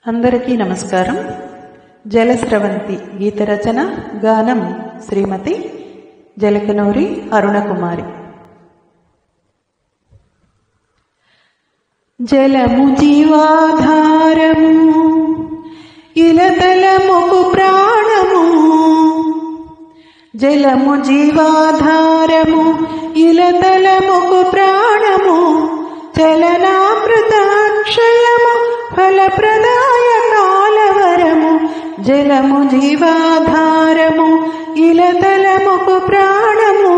అందరికీ నమస్కారం జలస్రవంతి గీత రచన గానం శ్రీమతి జలకనూరి అరుణకుమారి జలము జీవాధారము ఇలతలముకు ప్రాణము జలము జీవాధారము ఇలతలముకు ప్రాణము చలనామృత అక్షయము ఫలప్రదాయ కాలవరము జలము జీవాధారము ఇలతలముకు ప్రాణము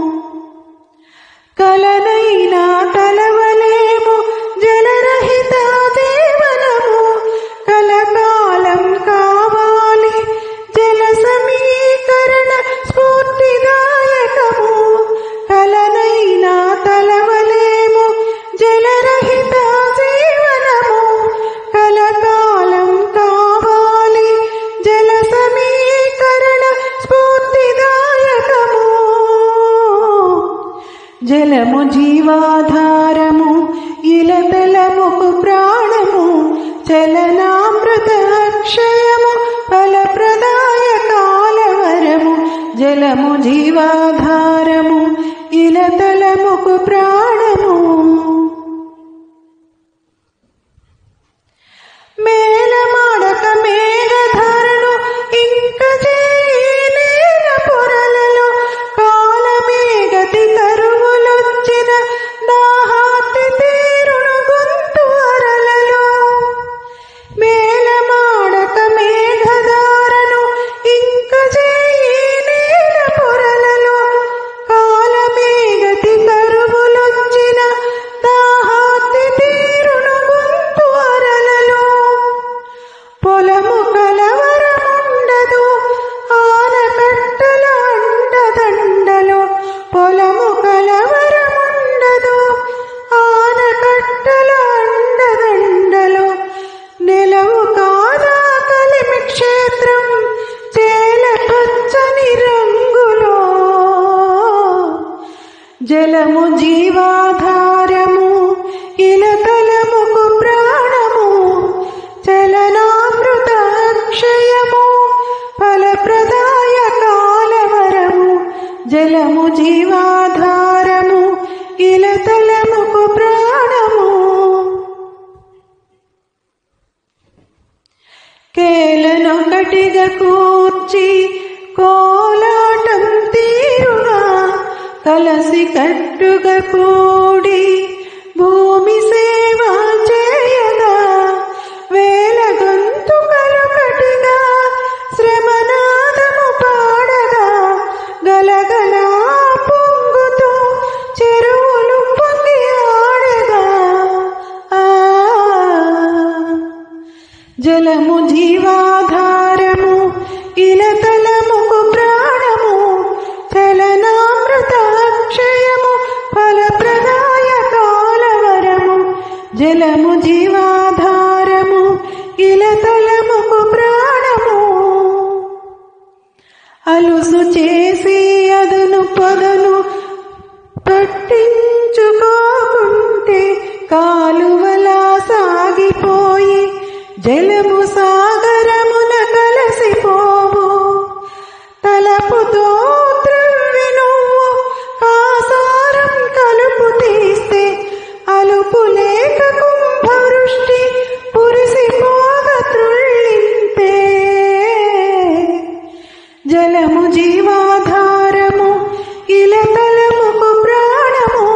కలనైనా తలవలేము జలరహిత జీవనము కలకాలం కావాలి జల సమీకరణ స్ఫూర్తిదాయకము కలనైనా తలవలేము జలరహిత జీవనము కలకాలం కావాలి జల సమీకరణ స్ఫూర్తిదాయకము జలము జీవాధారము ఇలతలముకు ప్రాణము చలనామృత అక్షయము ఫలప్రదాయ కాలవరము జలము జీవాధారము ఇలతలముకు ప్రాణము మేలమాడక మేఘధరను ఇంక నేల పొరలలో కాలమేగతి కరువులొచ్చిన దాహాతి తీరును గొంతు అరలలో మేలమాడక మేఘధారను ఇంక నేల పొరలలో కాలమేగతి కరువులొచ్చిన దాహాతి తీరును గొంతు అరలలో పొలము కలవరముండదు ఆనకట్టల అండదండలో పొలము కలవరముండదు ఆనకట్టల అండదండలో నెలవు కాదా కలిమి క్షేత్రం చేల పచ్చని రంగులో జలము జీవాధారము ఇలతలముకు ప్రాణము చలనామృత అక్షయము ఫలప్రదాయ కాలవరము జలము జీవాధారము ఇలతలముకు ప్రాణము కేలనొకటిగా కూర్చి కోలాటం తీరుగా కలసి కట్టుగా కూడి భూమి సేవ చేయగా వేల గొంతుకలు కటిగా శ్రమనాదము పాడగా గలగల పొంగుతూ చెరువులు పొంగి ఆడగా ఆ జలము జీవాధారము ఇలతలముకు ప్రాణము చలనామృత అక్షయము ఫలప్రదాయ కాలవరము జలము జీవాధారము ఇలతలముకు ప్రాణము అలుసు చేసి అదును పొదను పట్టించుకోకుంటే కాలువలా సాగిపోయి జలము సాగరమున కలసిపోవు తలపుతో త్రవ్వి నువ్వు కాసారం కలుపు తీస్తే అలుపు లేక కుంభవృష్టి పురిసిపోగ త్రుళ్ళింతే జలము జీవాధారము ఇలతలముకు ప్రాణము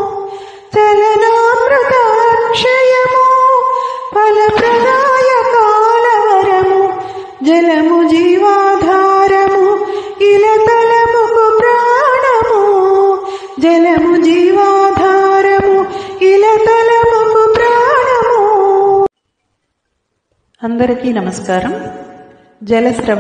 చలనామృత అక్షయము ఫలప్రదాయ కాలవరము జలము జీవాధారము ఇలతలముకు ప్రాణము జలము జీవాధారము ఇలతలముకు ప్రాణము అందరికీ నమస్కారం జలస్రవ